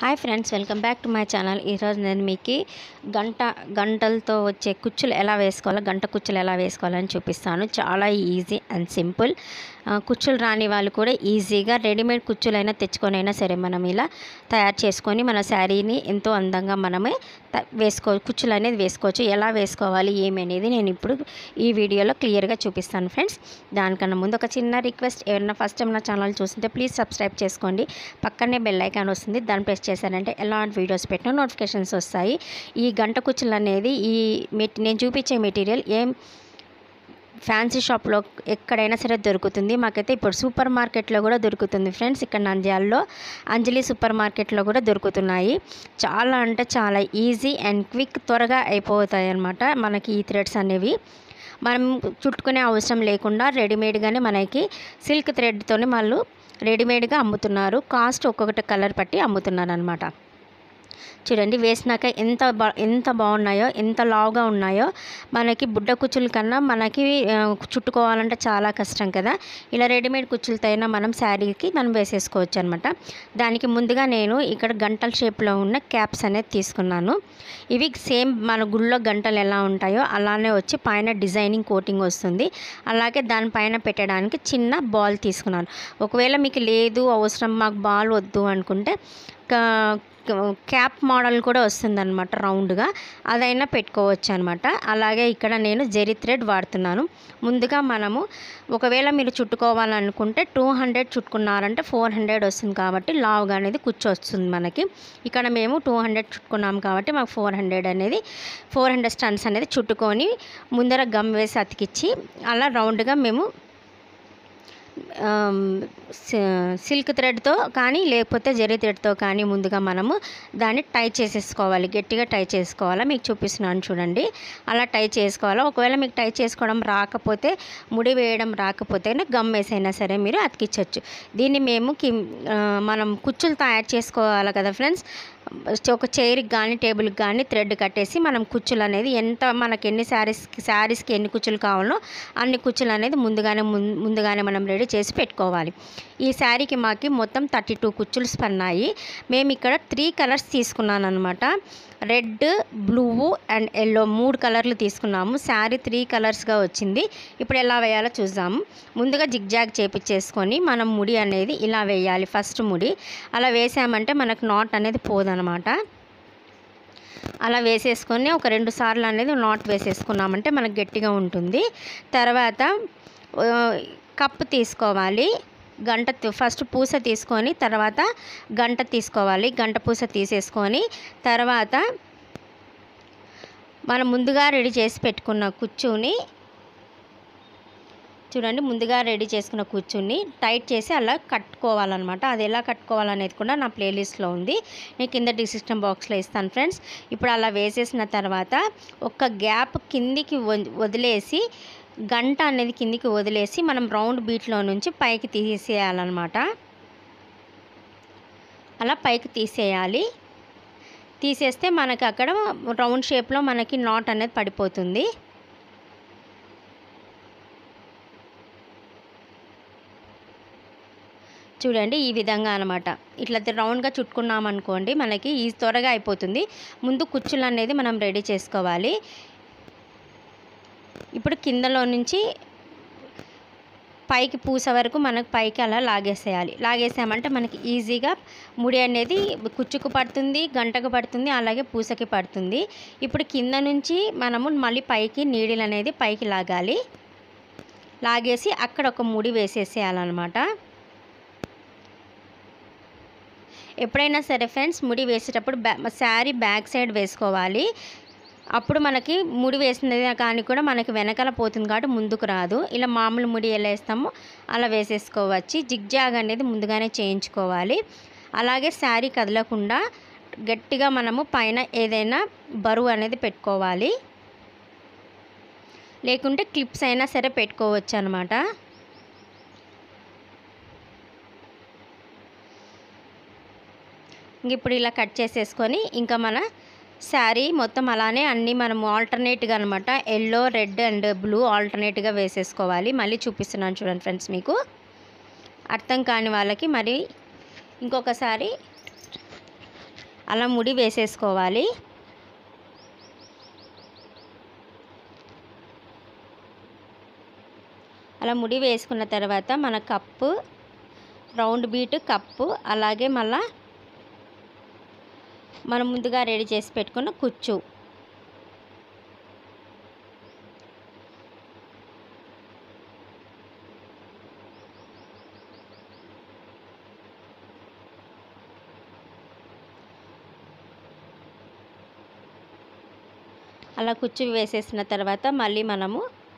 hi friends welcome back to my channel ఈరోజు నేను మీకు గంట గంటలతో వచ్చే కుచ్చులు ఎలా వేసుకోవాలో గంట కుచ్చులు ఎలా వేసుకోవాలని చూపిస్తాను చాలా ఈజీ అండ్ సింపుల్ ఆ, కుచ్చులు రాని వాళ్ళు కూడా ఈజీగా రెడీమేడ్ కుచ్చులైనా తెచ్చుకొనైనా సరే మనం ఇలా తయారు చేసుకొని మన శారీని ఎంతో అందంగా మనమే త- వేసుకో కుచ్చులు అనేది వేసుకోవచ్చు ఎలా వేసుకోవాలి ఏమి అనేది నేను ఇప్పుడు ఈ వీడియోలో క్లియర్గా చూపిస్తాను ఫ్రెండ్స్ దానికన్నా ముందు ఒక చిన్న రిక్వెస్ట్ ఎవరైనా ఫస్ట్ టైం నా ఛానల్ చూస్తుంటే ప్లీజ్ సబ్స్క్రైబ్ చేసుకోండి పక్కనే బెల్ ఐకాన్ వస్తుంది దాన్ని ప్రెస్ చేశారంటే ఎలాంటి వీడియోస్ పెట్టినా నోటిఫికేషన్స్ వస్తాయి ఈ గంట కుచ్చులు అనేది ఈ మెట్ నేను చూపించే మెటీరియల్ ఏం ఫ్యాన్సీ షాప్లో ఎక్కడైనా సరే దొరుకుతుంది మాకైతే ఇప్పుడు సూపర్ మార్కెట్లో కూడా దొరుకుతుంది ఫ్రెండ్స్ ఇక్కడ నంద్యాలలో అంజలి సూపర్ మార్కెట్లో కూడా దొరుకుతున్నాయి చాలా అంటే చాలా ఈజీ అండ్ క్విక్ త్వరగా అయిపోతాయి అన్నమాట మనకి ఈ థ్రెడ్స్ అనేవి మనం చుట్టుకునే అవసరం లేకుండా రెడీమేడ్గానే మనకి సిల్క్ థ్రెడ్తోనే వాళ్ళు రెడీమేడ్గా అమ్ముతున్నారు కాస్ట్ ఒక్కొక్కటి కలర్ పట్టి అమ్ముతున్నారు అనమాట చూడండి వేసినాక ఎంత బా ఎంత బాగున్నాయో ఎంత లావుగా ఉన్నాయో మనకి బుడ్డ కుచ్చుల కన్నా మనకి ఆ, చుట్టుకోవాలంటే చాలా కష్టం కదా ఇలా రెడీమేడ్ కుచ్చులతో అయినా మనం శారీకి మనం వేసేసుకోవచ్చు అనమాట దానికి ముందుగా నేను ఇక్కడ గంటల షేప్లో ఉన్న క్యాప్స్ అనేది తీసుకున్నాను ఇవి సేమ్ మన గుళ్ళో గంటలు ఎలా ఉంటాయో అలానే వచ్చి పైన డిజైనింగ్ కోటింగ్ వస్తుంది అలాగే దానిపైన పెట్టడానికి చిన్న బాల్ తీసుకున్నాను ఒకవేళ మీకు లేదు అవసరం మాకు బాల్ వద్దు అనుకుంటే కా- క్యాప్ మోడల్ కూడా వస్తుందన్నమాట రౌండ్గా అదైనా పెట్టుకోవచ్చు అనమాట అలాగే ఇక్కడ నేను జెరీ థ్రెడ్ వాడుతున్నాను ముందుగా మనము ఒకవేళ మీరు చుట్టుకోవాలనుకుంటే టూ హండ్రెడ్ చుట్టుకున్నారంటే ఫోర్ హండ్రెడ్ వస్తుంది కాబట్టి లావుగా అనేది కూర్చొస్తుంది మనకి ఇక్కడ మేము టూ హండ్రెడ్ చుట్టుకున్నాం కాబట్టి మాకు ఫోర్ హండ్రెడ్ అనేది ఫోర్ హండ్రెడ్ స్టన్స్ అనేది చుట్టుకొని ముందర గమ్ వేసి అతికిచ్చి అలా రౌండ్గా మేము ఆమ్, సి- సిల్క్ థ్రెడ్తో కానీ లేకపోతే జరీ థ్రెడ్తో కానీ ముందుగా మనము దాన్ని టై చేసేసుకోవాలి గట్టిగా టై చేసుకోవాలా మీకు చూపిస్తున్నాను చూడండి అలా టై చేసుకోవాలా ఒకవేళ మీకు టై చేసుకోవడం రాకపోతే ముడి వేయడం రాకపోతే గమ్ వేసైనా సరే మీరు అతికించవచ్చు దీన్ని మేము కి ఆ, మనం కుచ్చులు తయారు చేసుకోవాలి కదా ఫ్రెండ్స్ ఒక చైర్కి కానీ టేబుల్కి కానీ థ్రెడ్ కట్టేసి మనం కుచ్చులు అనేది ఎంత మనకి ఎన్ని శారీస్కి శారీస్కి ఎన్ని కుచ్చులు కావాలో అన్ని కుచ్చులు అనేది ముందుగానే ముం- ముందుగానే మనం రెడీ చేసి పెట్టుకోవాలి ఈ శారీకి మాకి మొత్తం థర్టీ టూ కుచ్చులు పన్నాయి మేము ఇక్కడ త్రీ కలర్స్ తీసుకున్నాను అనమాట రెడ్ బ్లూ అండ్ ఎల్లో మూడు కలర్లు తీసుకున్నాము శారీ త్రీ కలర్స్గా వచ్చింది ఇప్పుడు ఎలా వేయాలో చూద్దాము ముందుగా జిగ్జాగ్ చేపించేసుకొని మనం ముడి అనేది ఇలా వేయాలి ఫస్ట్ ముడి అలా వేసామంటే మనకు నాట్ అనేది పోదనమాట అలా వేసేసుకొని ఒక రెండు సార్లు అనేది నాట్ వేసేసుకున్నామంటే మనకు గట్టిగా ఉంటుంది తర్వాత ఆ, కప్పు తీసుకోవాలి గంట తీ- ఫస్ట్ పూస తీసుకొని తర్వాత గంట తీసుకోవాలి గంట పూస తీసేసుకొని తర్వాత మనం ముందుగా రెడీ చేసి పెట్టుకున్న కుచ్చుని చూడండి ముందుగా రెడీ చేసుకున్న కూర్చుని టైట్ చేసి అలా కట్టుకోవాలన్నమాట అది ఎలా కట్టుకోవాలనేది కూడా నా ప్లేలిస్ట్లో ఉంది నేను కింద డిస్క్రిప్షన్ బాక్స్లో ఇస్తాను ఫ్రెండ్స్ ఇప్పుడు అలా వేసేసిన తర్వాత ఒక గ్యాప్ కిందికి వ- వదిలేసి గంట అనేది కిందికి వదిలేసి మనం రౌండ్ బీట్లో నుంచి పైకి తీసేయాలన్నమాట అలా పైకి తీసేయాలి తీసేస్తే మనకి అక్కడ రౌండ్ షేప్లో మనకి నాట్ అనేది పడిపోతుంది చూడండి ఈ విధంగా అనమాట ఇట్లా రౌండ్గా చుట్టుకున్నాం అనుకోండి మనకి ఈ త్వరగా అయిపోతుంది ముందు కుచ్చులు అనేది మనం రెడీ చేసుకోవాలి ఇప్పుడు కిందలో నుంచి పైకి పూస వరకు మనకు పైకి అలా లాగేసేయాలి లాగేసామంటే మనకి ఈజీగా ముడి అనేది కుచ్చుకు పడుతుంది గంటకు పడుతుంది అలాగే పూసకి పడుతుంది ఇప్పుడు కింద నుంచి మనము మళ్ళీ పైకి నీడిల్ అనేది పైకి లాగాలి లాగేసి అక్కడ ఒక ముడి వేసేసేయాలన్నమాట ఎప్పుడైనా సరే ఫ్రెండ్స్ ముడి వేసేటప్పుడు బ్యా శారీ బ్యాక్ సైడ్ వేసుకోవాలి అప్పుడు మనకి ముడి వేసినది కానీ కూడా మనకి వెనకాల పోతుంది కాబట్టి ముందుకు రాదు ఇలా మామూలు ముడి ఎలా వేస్తామో అలా వేసేసుకోవచ్చు జిగ్జాగ్ అనేది ముందుగానే చేయించుకోవాలి అలాగే శారీ కదలకుండా గట్టిగా మనము పైన ఏదైనా బరువు అనేది పెట్టుకోవాలి లేకుంటే క్లిప్స్ అయినా సరే పెట్టుకోవచ్చు అనమాట ఇంక ఇప్పుడు ఇలా కట్ చేసేసుకొని ఇంకా మన శారీ మొత్తం అలానే అన్నీ మనం ఆల్టర్నేట్గా అనమాట ఎల్లో రెడ్ అండ్ బ్లూ ఆల్టర్నేట్గా వేసేసుకోవాలి మళ్ళీ చూపిస్తున్నాను చూడండి ఫ్రెండ్స్ మీకు అర్థం కాని వాళ్ళకి మరి ఇంకొకసారి అలా ముడి వేసేసుకోవాలి అలా ముడి వేసుకున్న తర్వాత మన కప్పు రౌండ్ బీట్ కప్పు అలాగే మళ్ళా మనం ముందుగా రెడీ చేసి పెట్టుకున్న కుచ్చు అలా కుచ్చు వేసేసిన తర్వాత మళ్ళీ మనము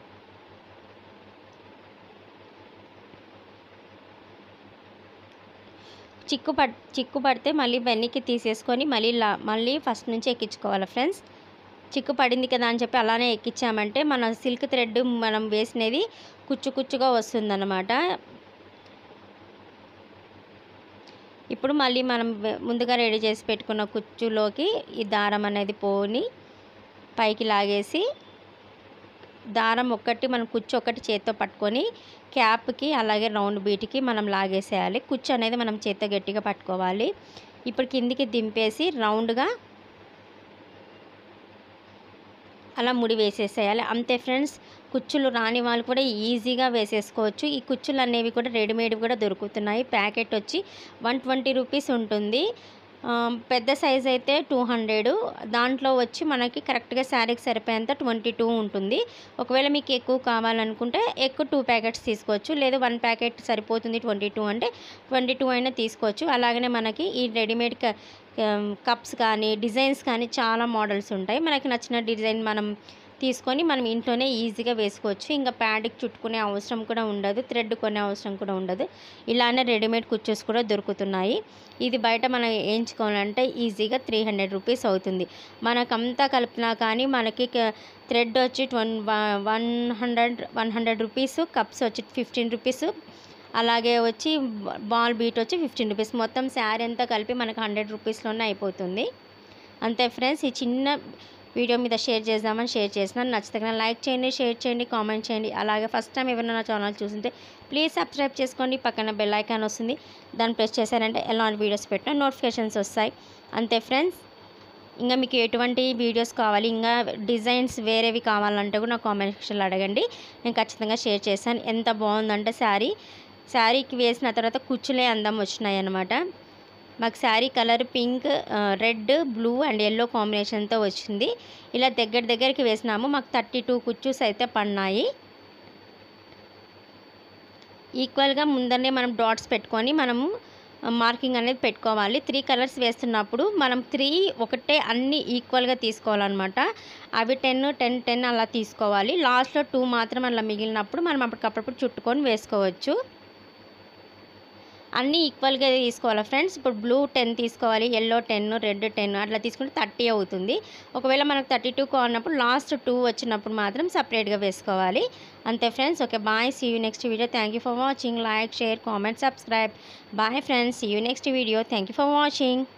చిక్కు పడ్ చిక్కు పడితే మళ్ళీ వెనక్కి తీసేసుకొని మళ్ళీ లా మళ్ళీ ఫస్ట్ నుంచి ఎక్కించుకోవాలి ఫ్రెండ్స్ చిక్కు పడింది కదా అని చెప్పి అలానే ఎక్కించామంటే మన సిల్క్ థ్రెడ్ మనం వేసినది కుచ్చు కుచ్చుగా వస్తుందన్నమాట ఇప్పుడు మళ్ళీ మనం వె- ముందుగా రెడీ చేసి పెట్టుకున్న కుచ్చులోకి ఈ దారం అనేది పోని పైకి లాగేసి దారం ఒక్కటి మనం కుచ్చు ఒకటి చేత్తో పట్టుకొని క్యాప్కి అలాగే రౌండ్ బీట్కి మనం లాగేసేయాలి కుచ్చు అనేది మనం చేత్తో గట్టిగా పట్టుకోవాలి ఇప్పుడు కిందికి దింపేసి రౌండ్గా అలా ముడి వేసేసేయాలి అంతే ఫ్రెండ్స్ కుచ్చులు రాని వాళ్ళు కూడా ఈజీగా వేసేసుకోవచ్చు ఈ కుచ్చులు అనేవి కూడా రెడీమేడ్ కూడా దొరుకుతున్నాయి ప్యాకెట్ వచ్చి వన్ ట్వంటీ రూపీస్ ఉంటుంది ఆ, పెద్ద సైజ్ అయితే టూ హండ్రెడ్ దాంట్లో వచ్చి మనకి కరెక్ట్గా శారీకి సరిపోయేంత ట్వంటీ టూ ఉంటుంది ఒకవేళ మీకు ఎక్కువ కావాలనుకుంటే ఎక్కువ టూ ప్యాకెట్స్ తీసుకోవచ్చు లేదా వన్ ప్యాకెట్ సరిపోతుంది ట్వంటీ టూ అంటే ట్వంటీ టూ అయినా తీసుకోవచ్చు అలాగనే మనకి ఈ రెడీమేడ్ క- కప్స్ కానీ డిజైన్స్ కానీ చాలా మోడల్స్ ఉంటాయి మనకి నచ్చిన డిజైన్ మనం తీసుకొని మనం ఇంట్లోనే ఈజీగా వేసుకోవచ్చు ఇంకా ప్యాడ్కి చుట్టుకునే అవసరం కూడా ఉండదు థ్రెడ్ కొనే అవసరం కూడా ఉండదు ఇలానే రెడీమేడ్ కుర్చీస్ కూడా దొరుకుతున్నాయి ఇది బయట మనం వేయించుకోవాలంటే ఈజీగా త్రీ హండ్రెడ్ రూపీస్ అవుతుంది మనకంతా కలిపినా కానీ మనకి థ్రెడ్ వచ్చి ట్వన్ one hundred one hundred rupees cups వచ్చి ఫిఫ్టీన్ రూపీస్ అలాగే వచ్చి బాల్ బీట్ వచ్చి ఫిఫ్టీన్ రూపీస్ మొత్తం శారీ అంతా కలిపి మనకు హండ్రెడ్ రూపీస్లోనే అయిపోతుంది అంతే ఫ్రెండ్స్ ఈ చిన్న వీడియో మీద షేర్ చేద్దామని షేర్ చేసినాను నచ్చితే కనుక లైక్ చేయండి షేర్ చేయండి కామెంట్ చేయండి అలాగే ఫస్ట్ టైం ఎవరైనా నా ఛానల్ చూస్తుంటే ప్లీజ్ సబ్స్క్రైబ్ చేసుకోండి పక్కన బెల్ ఐకాన్ వస్తుంది దాన్ని ప్రెస్ చేశారంటే ఎలాంటి వీడియోస్ పెట్టినా నోటిఫికేషన్స్ వస్తాయి అంతే ఫ్రెండ్స్ ఇంకా మీకు ఎటువంటి వీడియోస్ కావాలి ఇంకా డిజైన్స్ వేరేవి కావాలంటే కూడా నా కామెంట్ సెక్షన్లో అడగండి నేను ఖచ్చితంగా షేర్ చేశాను ఎంత బాగుందంటే శారీ శారీకి వేసిన తర్వాత కుచ్చులే అందం వచ్చినాయి అన్నమాట మాకు sari colour pink red blue and yellow కాంబినేషన్తో వచ్చింది ఇలా దగ్గర దగ్గరికి వేసినాము మాకు థర్టీ టూ కుచ్చూస్ అయితే పడినాయి ఈక్వల్గా ముందరనే మనం డాట్స్ పెట్టుకొని మనము మార్కింగ్ అనేది పెట్టుకోవాలి త్రీ కలర్స్ వేస్తున్నప్పుడు మనం త్రీ ఒకటే అన్నీ ఈక్వల్గా తీసుకోవాలన్నమాట అవి టెన్ టెన్ టెన్ అలా తీసుకోవాలి లాస్ట్లో టూ మాత్రం అలా మిగిలినప్పుడు మనం అప్పటికప్పుడు చుట్టుకొని వేసుకోవచ్చు అన్నీ ఈక్వల్గా తీసుకోవాలి ఫ్రెండ్స్ ఇప్పుడు బ్లూ టెన్ తీసుకోవాలి ఎల్లో టెన్ రెడ్ టెన్ అట్లా తీసుకుంటే థర్టీ అవుతుంది ఒకవేళ మనకు థర్టీ టూ కావాలన్నప్పుడు లాస్ట్ టూ వచ్చినప్పుడు మాత్రం సపరేట్గా వేసుకోవాలి అంతే friends okay bye see you next video thank you for watching like share comment subscribe bye friends see you next video thank you for watching